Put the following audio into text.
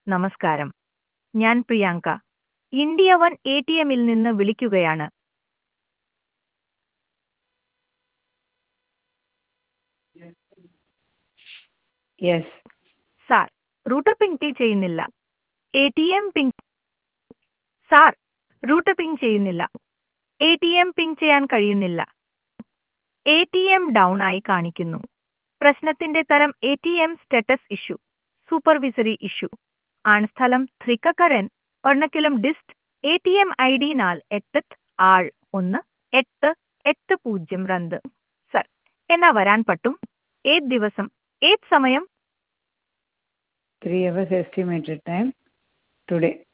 നമസ്കാരം ഞാൻ Priyanka India one A T എമ്മിൽ നിന്ന് വിളിക്കുകയാണ് യെസ് സാർ റൂട്ടർ പിങ് ചെയ്യുന്നില്ല A T M ping sir router ping ചെയ്യുന്നില്ല എ ടി എം പിങ് ചെയ്യാൻ കഴിയുന്നില്ല എ ടി എം ഡൗൺ ആയി കാണിക്കുന്നു പ്രശ്നത്തിന്റെ തരം A T M status issue supervisory issue ആണ് സ്ഥലം Thrikkakara Ernakulam dist A T M I D നാൽ എട്ട് ആൾ ഒന്ന് എട്ട് എട്ട് പൂജ്യം രണ്ട് സർ എന്നാ വരാൻ പറ്റും ഏത് ദിവസം ഏത് സമയം three hours estimated time today